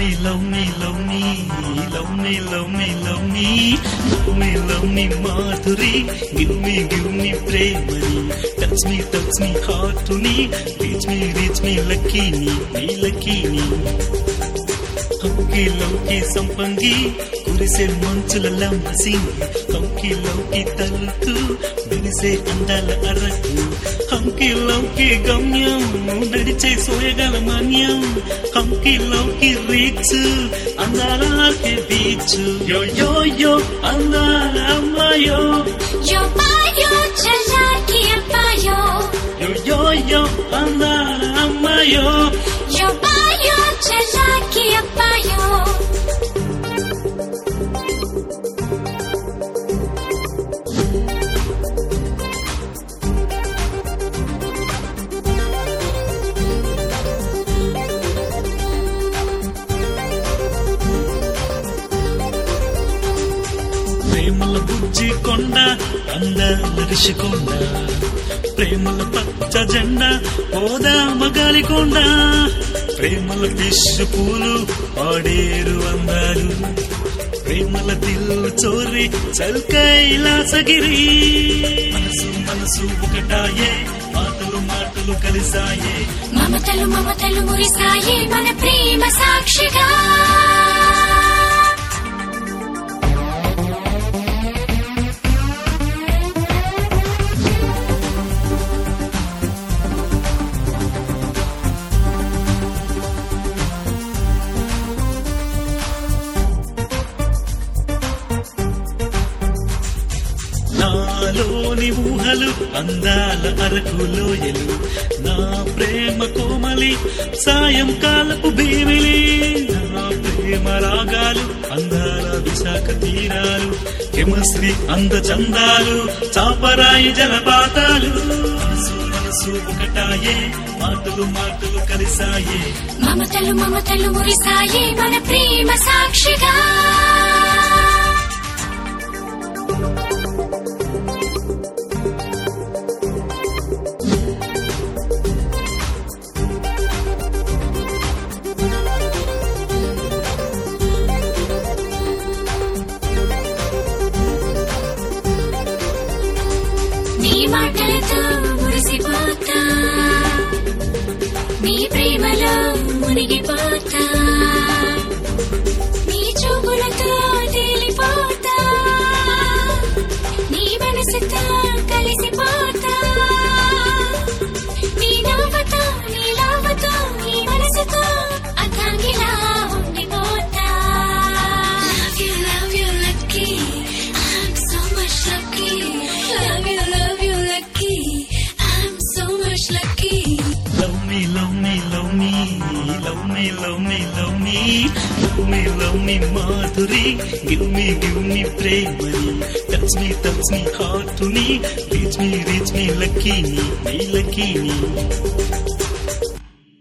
me, love me, love me, love me, love me, love me, love me, love me, Madhuri. Give me, give me premani. Touch me, touch me, heart to me. Reach me, reach me, lucky me, me lucky me. హౌకి లౌకి సంపంగి కురిసే మంచుల లంబసింగి హౌకి లౌకి తలుతూ విరిసే అందాల అరకు హంకి లౌకి గమ్యం నడిచే సోయగల మన్యం హంకి లౌకి రీచ్ అందాల ఆర్కే బీచ్ యో యో యో అందాల అమ్మాయో Yo payo, chalaki payo. యో యో యో అందాల అమ్మాయో Yo payo, chalaki payo. ప్రేమల బుజ్జి కొండ అందాల రిషికొండ ప్రేమల పచ్చ జెండా ఓదా మగాలి కొండ ప్రేమల ఫిష్ పూలు ఆడేరు అందాలు ప్రేమల దిల్లు చోరి చల్ కైలాసగిరి మనసు మనసు ఒకటాయే మాటలు మాటలు కలిసాయే మమతలు మమతలు మురిసాయి మన ప్రేమ సాక్షిగా నాలోని ఊహలు అందాల అరకు లోయలు నా ప్రేమ కోమలి సాయంకాలపు భీమిలి నా ప్రేమ రాగాలు అందాల విశాఖ తీరాలు కెమశ్రీ అంద చందాలు చాపరాయి జలపాతాలు మనసు మనసు ఒకటాయే మాటలు మాటలు కలిసాయే మమతలు మమతలు మురిసాయి మన ప్రేమ సాక్షిగా నీ మాటలతో మురిసిపోతా నీ ప్రేమలో మునిగిపోతా నీ చూపులతో తేలిపోతా నీ మనసుతో కలిసిపోతా నీ నవ్వుతో నీ లావతో నీ మనసుతో అర్థంగిలా ఉండిపోతా Love you, love you, lucky. I'm so much lucky. Love you, love you, lucky. I'm so much lucky. Love me, love me, love me, love me, love me, love me, love me, love me, Madhuri. Give me, give me premani. Touch me, touch me, heart to me. Reach me, reach me, lucky me, me lucky me.